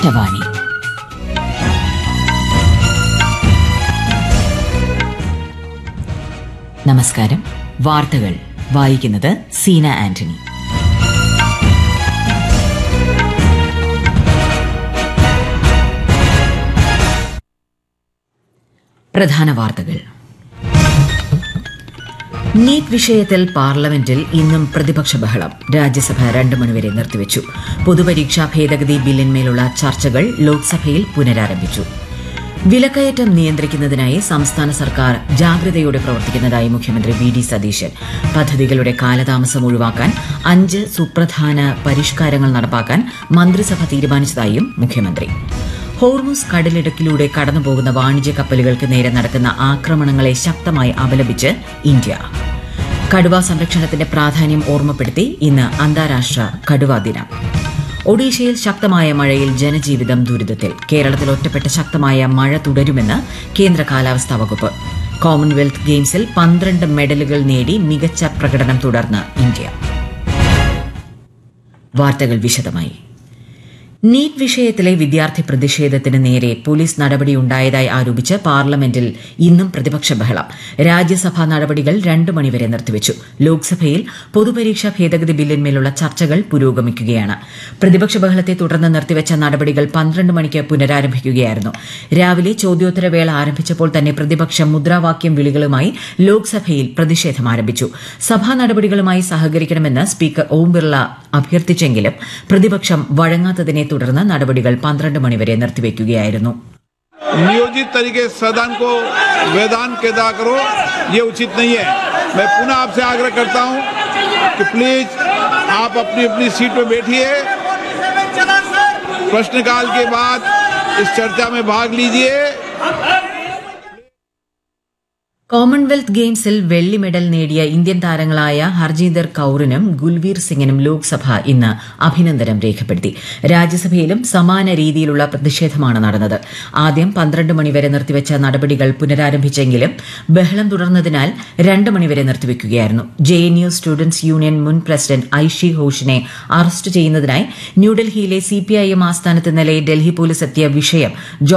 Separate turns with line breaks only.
ഇഷ്ടവാണി നമസ്കാരം വാർത്തകൾ വായിക്കുന്നത് സീന ആന്റണി പ്രധാന വാർത്തകൾ നീറ്റ് വിഷയത്തിൽ പാർലമെന്റിൽ ഇന്നും പ്രതിപക്ഷ ബഹളം രാജ്യസഭ രണ്ടു മണിവരെ നിർത്തിവച്ചു പൊതുപരീക്ഷാ ഭേദഗതി ബില്ലിന്മേലുള്ള ചർച്ചകൾ ലോക്സഭയിൽ പുനരാരംഭിച്ചു വിലക്കയറ്റം നിയന്ത്രിക്കുന്നതിനായി സംസ്ഥാന സർക്കാർ ജാഗ്രതയോടെ പ്രവർത്തിക്കുന്നതായി മുഖ്യമന്ത്രി വി ഡി സതീശൻ പദ്ധതികളുടെ കാലതാമസം ഒഴിവാക്കാൻ അഞ്ച് സുപ്രധാന പരിഷ്കാരങ്ങൾ നടപ്പാക്കാൻ മന്ത്രിസഭ തീരുമാനിച്ചതായും മുഖ്യമന്ത്രി ഹോർമുസ് കടലിടുക്കിലൂടെ കടന്നുപോകുന്ന വാണിജ്യ കപ്പലുകൾക്ക് നേരെ നടക്കുന്ന ആക്രമണങ്ങളെ ശക്തമായി അപലപിച്ച് ഇന്ത്യ കടുവ സംരക്ഷണത്തിന്റെ പ്രാധാന്യം ഓർമ്മപ്പെടുത്തി ഇന്ന് അന്താരാഷ്ട്ര കടുവാ ദിനം ഒഡീഷയിൽ ശക്തമായ മഴയിൽ ജനജീവിതം ദുരിതത്തിൽ കേരളത്തിൽ ഒറ്റപ്പെട്ട ശക്തമായ മഴ തുടരുമെന്ന് കേന്ദ്ര കാലാവസ്ഥാ വകുപ്പ് കോമൺവെൽത്ത് ഗെയിംസിൽ പന്ത്രണ്ട് മെഡലുകൾ നേടി മികച്ച പ്രകടനം തുടർന്ന് ഇന്ത്യ വാർത്തകൾ വിശദമായി നീറ്റ് വിഷയത്തിലെ വിദ്യാർത്ഥി പ്രതിഷേധത്തിന് നേരെ പോലീസ് നടപടിയുണ്ടായതായി ആരോപിച്ച് പാർലമെന്റിൽ ഇന്നും പ്രതിപക്ഷ ബഹളം രാജ്യസഭാ നടപടികൾ രണ്ടു മണിവരെ നിർത്തിവച്ചു ലോക്സഭയിൽ പൊതുപരീക്ഷാ ഭേദഗതി ബില്ലിന്മേലുള്ള ചർച്ചകൾ പുരോഗമിക്കുകയാണ് പ്രതിപക്ഷ ബഹളത്തെ തുടർന്ന് നിർത്തിവച്ച നടപടികൾ പന്ത്രണ്ട് മണിക്ക് പുനരാരംഭിക്കുകയായിരുന്നു രാവിലെ ചോദ്യോത്തരവേള ആരംഭിച്ചപ്പോൾ തന്നെ പ്രതിപക്ഷം മുദ്രാവാക്യം വിളികളുമായി ലോക്സഭയിൽ പ്രതിഷേധം ആരംഭിച്ചു സഭാ നടപടികളുമായി സഹകരിക്കണമെന്ന് സ്പീക്കർ ഓം ബിർള അഭ്യർത്ഥിച്ചെങ്കിലും പ്രതിപക്ഷം വഴങ്ങാത്തതിനെ തുടർന്ന് നടപടികൾ പന്ത്രണ്ട് മണിവരെ നിർത്തിവെക്കുകയായിരുന്നു
नियोजित तरीके से सदन को वेदान के अदा करो ये उचित नहीं है मैं पुनः आपसे आग्रह करता हूं कि प्लीज आप अपनी अपनी सीट पर बैठिए प्रश्नकाल के बाद इस चर्चा में भाग लीजिए
കോമൺവെൽത്ത് ഗെയിംസിൽ വെള്ളി മെഡൽ നേടിയ ഇന്ത്യൻ താരങ്ങളായ ഹർജീന്ദർ കൌറിനും ഗുൽവീർ സിംഗിനും ലോക്സഭ ഇന്ന് അഭിനന്ദനം രേഖപ്പെടുത്തി രാജ്യസഭയിലും സമാന രീതിയിലുള്ള പ്രതിഷേധമാണ് നടന്നത് ആദ്യം പന്ത്രണ്ട് മണിവരെ നിർത്തിവച്ച നടപടികൾ പുനരാരംഭിച്ചെങ്കിലും ബഹളം തുടർന്നതിനാൽ രണ്ട് മണിവരെ നിർത്തിവെക്കുകയായിരുന്നു J N U students union മുൻ പ്രസിഡന്റ് ഐഷി ഘോഷിനെ അറസ്റ്റ് ചെയ്യുന്നതിനായി ന്യൂഡൽഹിയിലെ സിപിഐഎം ആസ്ഥാനത്ത് ഇന്നലെ ഡൽഹി പോലീസ് എത്തിയ വിഷയം